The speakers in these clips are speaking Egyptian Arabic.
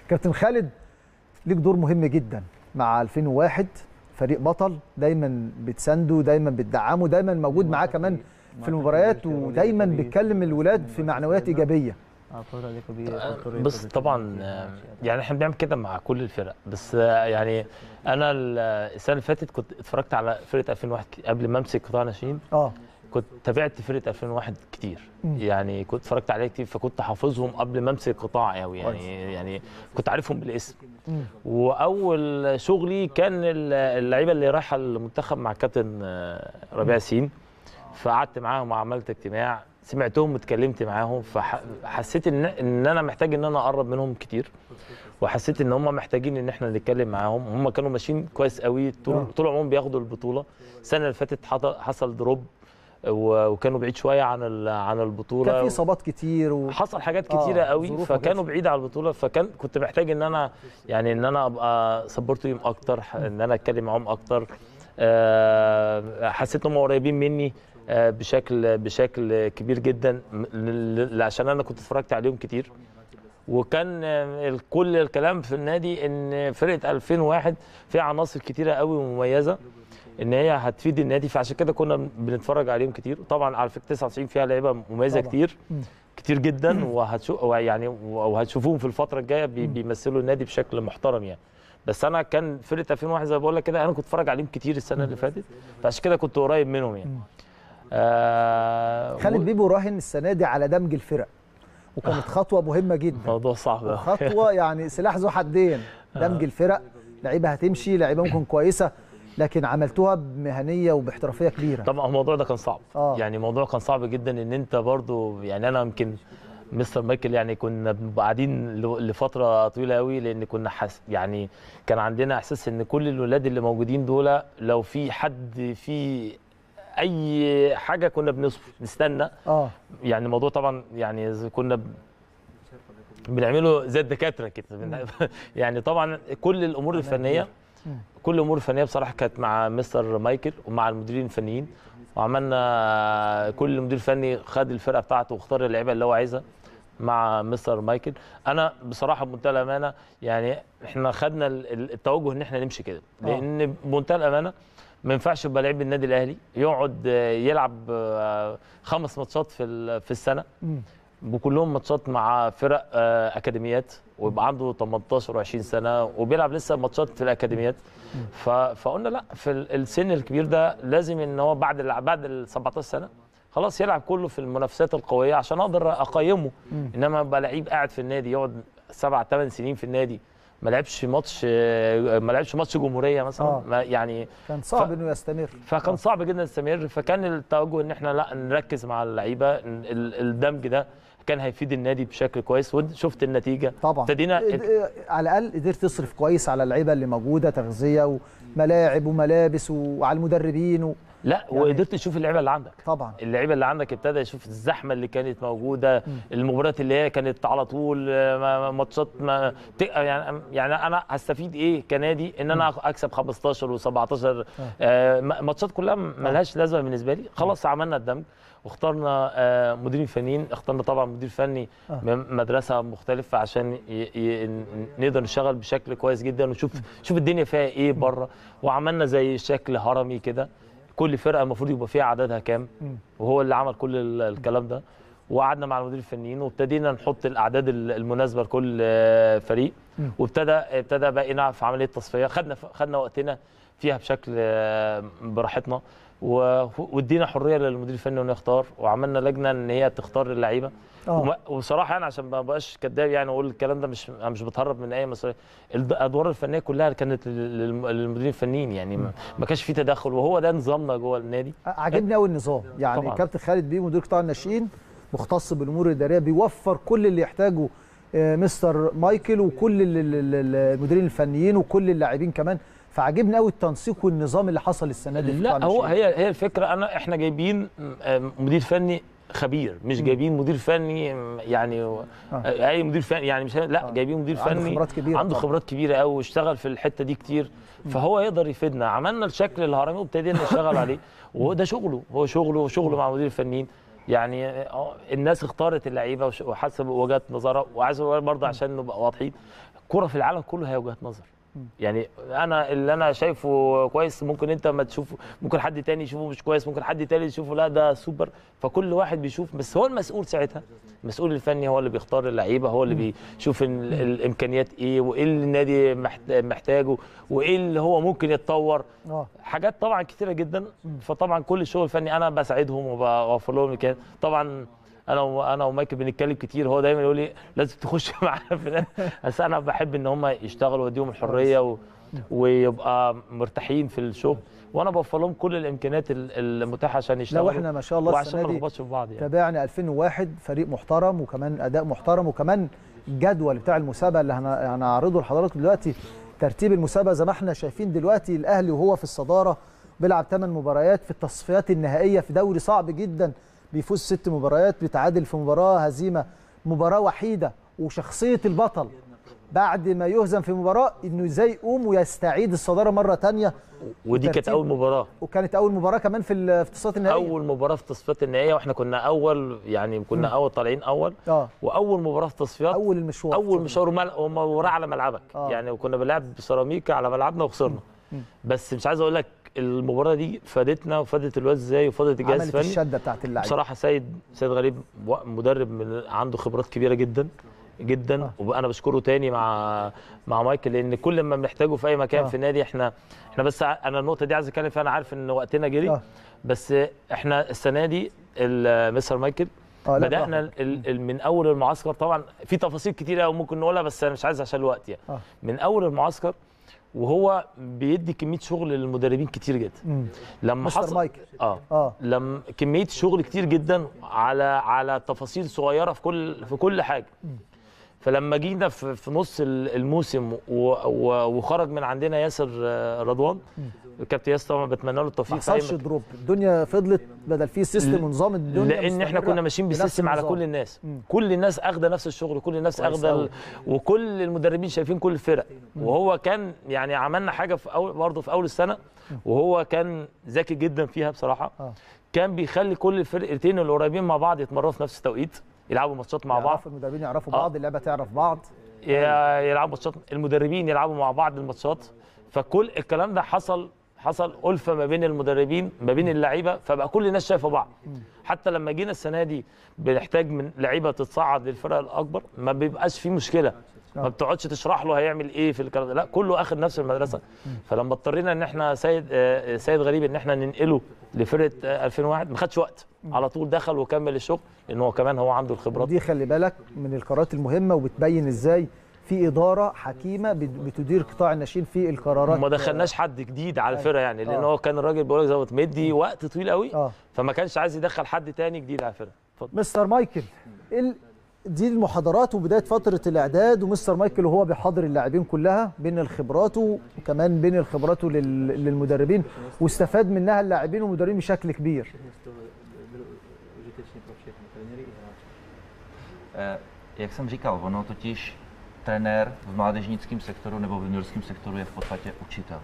كابتن خالد ليك دور مهم جدا مع 2001 فريق بطل دايما بتسانده دايما بتدعمه دايما موجود معاه كمان في المباريات ودايما بتكلم الولاد في معنويات ايجابيه بص طبعا آه، يعني احنا بنعمل كده مع كل الفرق بس آه، يعني انا ال- السنه اللي فاتت كنت اتفرجت على فرقه 2001 ك- قبل ما امسك قطاع ناشئين اه كنت تابعت فرقه 2001 كتير مم. يعني كنت اتفرجت عليها كتير فكنت حافظهم قبل ما امسك قطاع قوي يعني يعني كنت عارفهم بالاسم مم. واول شغلي كان ال- اللعيبه اللي رايحه المنتخب مع كابتن آه، ربيع ياسين فقعدت معاهم وعملت اجتماع سمعتهم واتكلمت معاهم فحسيت ان ان انا محتاج ان انا اقرب منهم كتير وحسيت ان هم محتاجين ان احنا نتكلم معاهم هم كانوا ماشيين كويس قوي طول آه. طول عمرهم بياخدوا البطوله السنه اللي فاتت حط- حصل دروب و- وكانوا بعيد شويه عن ال- عن البطوله كان في اصابات كتير و... حصل حاجات آه، كتيره قوي ظروف فكانوا وكده. بعيد عن البطوله فكان كنت محتاج ان انا يعني ان انا ابقى سبورتهم اكتر ح- ان انا اتكلم معاهم اكتر آه، حسيت ان هم قريبين مني آه، بشكل بشكل كبير جدا م- ل- ل- عشان انا كنت اتفرجت عليهم كتير وكان آه، ال- كل الكلام في النادي ان فرقه 2001 فيها عناصر كتيره قوي ومميزه ان هي هتفيد النادي فعشان كده كنا بنتفرج عليهم كتير طبعا على فكره 99 فيها لعيبه مميزه طبعاً. كتير مم. كتير جدا وهتشوف يعني وهتشوفوهم في الفتره الجايه بي- مم. بيمثلوا النادي بشكل محترم يعني بس انا كان فرقه 2001 زي ما بقول لك كده انا كنت اتفرج عليهم كتير السنه اللي فاتت فعشان كده كنت قريب منهم يعني مم. آه خالد و- بيبو راهن السنه دي على دمج الفرق وكانت خطوه مهمه جدا موضوع صعب أوي. خطوه يعني سلاح ذو حدين دمج الفرق لعيبه هتمشي لعيبه ممكن كويسه لكن عملتوها بمهنيه وباحترافيه كبيره طبعا الموضوع ده كان صعب آه. يعني الموضوع كان صعب جدا ان انت برضو يعني انا يمكن مستر مايكل يعني كنا بنبقى قاعدين ل- لفتره طويله قوي لان كنا حس يعني كان عندنا احساس ان كل الولاد اللي موجودين دول لو في حد في اي حاجه كنا بنصبر نستنى اه يعني الموضوع طبعا يعني إذا كنا ب- بنعمله زي الدكاتره كده بن- يعني طبعا كل الامور الفنيه مم. كل الامور الفنيه بصراحه كانت مع مستر مايكل ومع المديرين الفنيين وعملنا كل مدير فني خد الفرقه بتاعته واختار اللعيبه اللي هو عايزها مع مستر مايكل انا بصراحه بمنتهى الامانه يعني احنا خدنا ال- ال- التوجه ان احنا نمشي كده آه. لان بمنتهى الامانه ما ينفعش يبقى لعيب النادي الاهلي يقعد آه، يلعب آه، خمس ماتشات في ال- في السنه مم. وكلهم ماتشات مع فرق آه، اكاديميات ويبقى عنده 18 و20 سنه وبيلعب لسه ماتشات في الاكاديميات ف- فقلنا لا في ال- السن الكبير ده لازم ان هو بعد ال- بعد ال 17 سنه خلاص يلعب كله في المنافسات القويه عشان اقدر اقيمه مم. انما يبقى لعيب قاعد في النادي يقعد سبع ثمان سنين في النادي ما لعبش ماتش آه، ما لعبش ماتش جمهوريه مثلا آه. ما يعني كان صعب ف- انه يستمر فكان صعب جدا يستمر فكان التوجه ان احنا لا نركز مع اللعيبه ال- الدمج ده كان هيفيد النادي بشكل كويس وشفت النتيجه طبعا ابتدينا إد- على الاقل قدرت تصرف كويس على اللعيبه اللي موجوده تغذيه وملاعب وملابس وعلى المدربين و... لا يعني- وقدرت تشوف اللعيبه اللي عندك طبعا اللعيبه اللي عندك ابتدى يشوف الزحمه اللي كانت موجوده المباريات اللي هي كانت على طول آه، ما- ما- ماتشات ما ت- يعني يعني انا هستفيد ايه كنادي ان انا اكسب 15 و17 ماتشات كلها ملهاش لازمه بالنسبه لي خلاص عملنا الدمج واخترنا آه، مديرين فنيين اخترنا طبعا مدير فني آه. من مدرسه مختلفه عشان ي- ي- ن- نقدر نشتغل بشكل كويس جدا ونشوف شوف الدنيا فيها ايه بره وعملنا زي شكل هرمي كده كل فرقه المفروض يبقى فيها عددها كام مم. وهو اللي عمل كل ال- الكلام ده وقعدنا مع المدير الفنيين وابتدينا نحط الاعداد ال- المناسبه لكل آه، فريق مم. وابتدى ابتدى بقينا في عمليه تصفيه خدنا خدنا وقتنا فيها بشكل آه، براحتنا و- وادينا حريه للمدير الفني انه يختار وعملنا لجنه ان هي تختار اللعيبه اه وما- وبصراحه يعني عشان ما بقاش كداب يعني اقول الكلام ده مش أنا مش بتهرب من اي مسؤوليه الادوار الفنيه كلها كانت لل- للم- للمديرين الفنيين يعني ما- ما كانش في تدخل وهو ده نظامنا جوه النادي عجبني قوي النظام يعني طبعاً. كابتن خالد بيه مدير قطاع الناشئين مختص بالامور الاداريه بيوفر كل اللي يحتاجه آه، مستر مايكل وكل ال- ال- ال- المديرين الفنيين وكل اللاعبين كمان فعجبني قوي التنسيق والنظام اللي حصل السنه دي في قطاع لا هو الناشئين. هي هي الفكره انا احنا جايبين م- مدير فني خبير مش جايبين مدير فني م- يعني آه. اي مدير فني يعني مش لا آه. جايبين مدير عنده فني خبرات كبيرة عنده طبعاً. خبرات كبيره قوي واشتغل في الحته دي كتير فهو يقدر يفيدنا عملنا الشكل الهرمي وابتدينا نشتغل عليه وهو ده شغله هو شغله وشغله مع مدير الفنيين يعني آه، الناس اختارت اللعيبه وش- وحسب وجهه نظرها وعايز أقول برضه عشان نبقى واضحين كره في العالم كله هي وجهات نظر يعني انا اللي انا شايفه كويس ممكن انت ما تشوفه ممكن حد تاني يشوفه مش كويس ممكن حد تاني يشوفه لا ده سوبر فكل واحد بيشوف بس هو المسؤول ساعتها المسؤول الفني هو اللي بيختار اللعيبه هو اللي بيشوف ال- الامكانيات ايه وايه اللي النادي محت- محتاجه وايه اللي هو ممكن يتطور اه حاجات طبعا كتيره جدا فطبعا كل الشغل الفني انا بساعدهم وبوفر لهم الامكانيات طبعا انا و- انا ومايكل بنتكلم كتير هو دايما يقول لي لازم تخش معانا في ده بس انا بحب ان هم يشتغلوا واديهم الحريه و... ويبقى مرتاحين في الشغل وانا بوفر لهم كل الامكانيات ال- المتاحه عشان يشتغلوا احنا ما شاء الله وعشان السنة ما دي نخبطش في بعض يعني تابعنا 2001 فريق محترم وكمان اداء محترم وكمان الجدول بتاع المسابقه اللي هن- هنعرضه لحضراتكم دلوقتي ترتيب المسابقه زي ما احنا شايفين دلوقتي الاهلي وهو في الصداره بيلعب 8 مباريات في التصفيات النهائيه في دوري صعب جدا بيفوز ست مباريات بيتعادل في مباراه هزيمه مباراه وحيده وشخصيه البطل بعد ما يهزم في مباراه انه ازاي يقوم ويستعيد الصداره مره تانية ودي كانت ترتيب- اول مباراه وكانت اول مباراه كمان في ال- في التصفيات النهائيه اول مباراه في التصفيات النهائيه واحنا كنا اول يعني كنا اول طالعين اول اه واول مباراه في التصفيات اول المشوار اول مشوار ومل- ومباراه على ملعبك آه. يعني وكنا بنلعب بسيراميكا على ملعبنا وخسرنا بس مش عايز اقول لك المباراه دي فادتنا وفادت الواد ازاي وفادت الجهاز عملت الفني الشده بتاعت اللعيبه بصراحه سيد سيد غريب و- مدرب من عنده خبرات كبيره جدا جدا آه. وانا بشكره تاني مع مع مايكل لان كل ما بنحتاجه في اي مكان آه. في النادي احنا احنا بس ع- انا النقطه دي عايز اتكلم فيها انا عارف ان وقتنا جري آه. بس احنا السنه دي ال- مستر مايكل آه، لا، بدانا براحتك. ال- ال- من اول المعسكر طبعا في تفاصيل كتيره قوي ممكن نقولها بس انا مش عايز عشان الوقت يعني آه. من اول المعسكر وهو بيدي كميه شغل للمدربين كتير جدا مم. لما مستر حصل مايكل اه اه لما كميه شغل كتير جدا على على تفاصيل صغيره في كل في كل حاجه فلما جينا في, في نص ال- الموسم و- و- وخرج من عندنا ياسر آه، رضوان الكابتن ياسر طبعا بتمنى له ما التوفيق في أي حصلش مكان. دروب الدنيا فضلت بدل في سيستم ونظام الدنيا لان احنا مستمرة كنا ماشيين بنفس بسيستم على النظام. كل الناس مم. كل الناس اخده نفس الشغل كل الناس كويس اخده أوي. ال... وكل المدربين شايفين كل الفرق وهو كان يعني عملنا حاجه في اول برضه في اول السنه وهو كان ذكي جدا فيها بصراحه آه. كان بيخلي كل الفرقتين اللي قريبين مع بعض يتمرنوا في نفس التوقيت يلعبوا ماتشات مع بعض يعرفوا المدربين يعرفوا آه. بعض اللعبه تعرف بعض ي- يلعبوا ماتشات المدربين يلعبوا مع بعض الماتشات فكل الكلام ده حصل حصل ألفة ما بين المدربين ما بين اللعيبه فبقى كل الناس شايفه بعض حتى لما جينا السنه دي بنحتاج من لعيبه تتصعد للفرق الاكبر ما بيبقاش في مشكله ما بتقعدش تشرح له هيعمل ايه في الكلام ده لا كله اخد نفس المدرسه فلما اضطرينا ان احنا سيد آه، سيد غريب ان احنا ننقله لفرقه آه، 2001 ما خدش وقت على طول دخل وكمل الشغل لان هو كمان هو عنده الخبرات ودي خلي بالك من القرارات المهمه وبتبين ازاي في اداره حكيمه بت- بتدير قطاع الناشئين في القرارات ما دخلناش حد جديد على الفرقه يعني لان آه. هو كان الراجل بيقول لك زي مدي وقت طويل قوي اه فما كانش عايز يدخل حد تاني جديد على الفرقه اتفضل مستر مايكل ال... دي المحاضرات وبدايه فتره الاعداد ومستر مايكل وهو بيحاضر اللاعبين كلها بين الخبرات وكمان بين الخبرات لل... للمدربين واستفاد منها اللاعبين والمدربين بشكل كبير užitečně pro všechny trenéry i hráče. Eh, Jak jsem říkal, ono totiž trenér v mládežnickém sektoru nebo v juniorském sektoru je v podstatě učitel.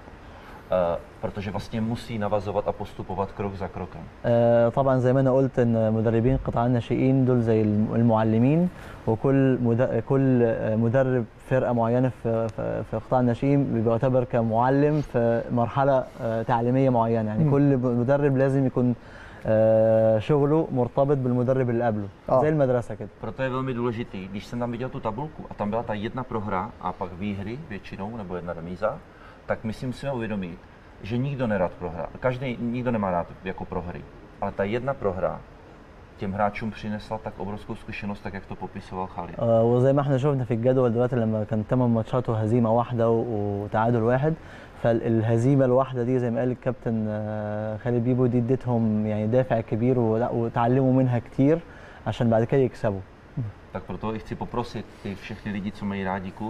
Eh, Protože vlastně musí navazovat a postupovat krok za krokem. آه، طبعا زي ما انا قلت ان مدربين قطاع الناشئين دول زي الم- المعلمين وكل مد- كل آه، مدرب فرقه معينه في في في قطاع الناشئين بيبقى يعتبر كمعلم في مرحله آه، تعليميه معينه يعني مم. كل مدرب لازم يكون آه، شغله مرتبط بالمدرب اللي قبله آه. زي المدرسه كده Proto je velmi důležitý, když jsem tam viděl tu tabulku a tam byla ta jedna prohra a pak výhry většinou, nebo jedna remíza, tak my si musíme uvědomit, že nikdo nerad prohrá. Každý, nikdo nemá rád jako prohry. Ale ta jedna prohra těm hráčům přinesla tak obrovskou zkušenost, tak jak to popisoval Khalid. آه، وزي ما احنا شفنا في الجدول دلوقتي لما كان 8 ماتشات وهزيمه واحده و- وتعادل واحد فالهزيمه الواحده دي زي ما قال الكابتن آه، خالد بيبو دي اديتهم يعني دافع كبير ولا- وتعلموا منها كتير عشان بعد كده يكسبوا Tak proto i chci poprosit ty všechny lidi, co mají rádi klub,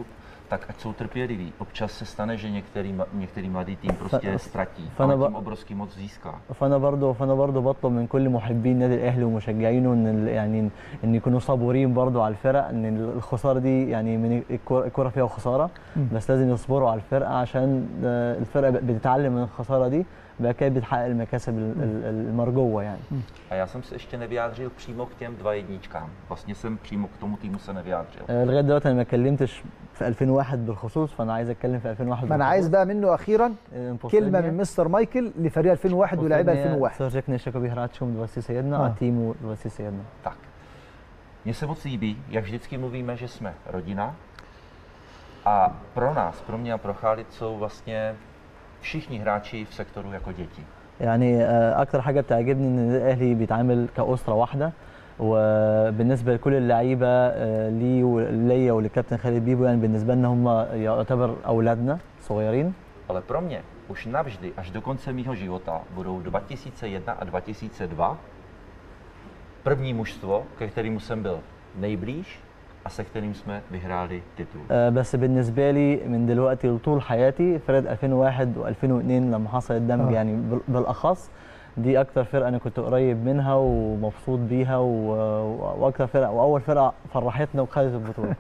tak ať jsou trpěliví. Občas se stane, že některý, ma- některý mladý tým prostě Fa- ztratí, fana ale ba- tím obrovský moc získá. فانا برضه فانا برضه بطلب من كل محبين النادي الاهلي ومشجعينه ان ال- يعني ان يكونوا صبورين برضه على الفرق ان الخساره دي يعني من الكرة الكرة فيها خساره بس لازم يصبروا على الفرقه عشان آه، الفرقه بتتعلم من الخساره دي بقى كده بتحقق المكاسب ال- ال- المرجوه يعني A já jsem se ještě nevyjádřil přímo k těm dva jedničkám. Vlastně jsem přímo k tomu týmu se nevyjádřil. آه، لغايه دلوقتي انا ما اتكلمتش في 2001 بالخصوص فانا عايز اتكلم في 2001 ما انا عايز بقى منه اخيرا كلمه من مستر مايكل لفريق 2001 ولاعيبه 2001 Co řekneš jakoby hráčům 2001 Ah. a týmu 2001? Tak. Mně se moc líbí, jak vždycky mluvíme, že jsme rodina. A pro nás, pro mě a pro Chálit jsou vlastně všichni hráči v sektoru jako děti. يعني آه، اكتر حاجه بتعجبني ان النادي الاهلي بيتعامل كاسره واحده وبالنسبه لكل اللعيبه آه، لي وليا وللكابتن خالد بيبو يعني بالنسبه لنا هم يعتبر اولادنا صغيرين Ale pro mě už navždy, až do konce mýho života, budou 2001 a 2002 první mužstvo, ke kterému jsem byl nejblíž a se kterým jsme vyhráli titul. آه، بس بالنسبه لي من دلوقتي لطول حياتي فرقه 2001 و2002 لما حصل الدمج آه. يعني بال- بالاخص دي اكتر فرقه انا كنت قريب منها ومبسوط بيها و- واكتر فرقه واول فرقه فرحتنا وخدت البطوله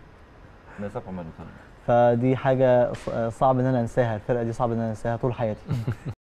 Nezapomenu to. فدي حاجه ص- صعب ان انا انساها الفرقه دي صعب ان انا انساها طول حياتي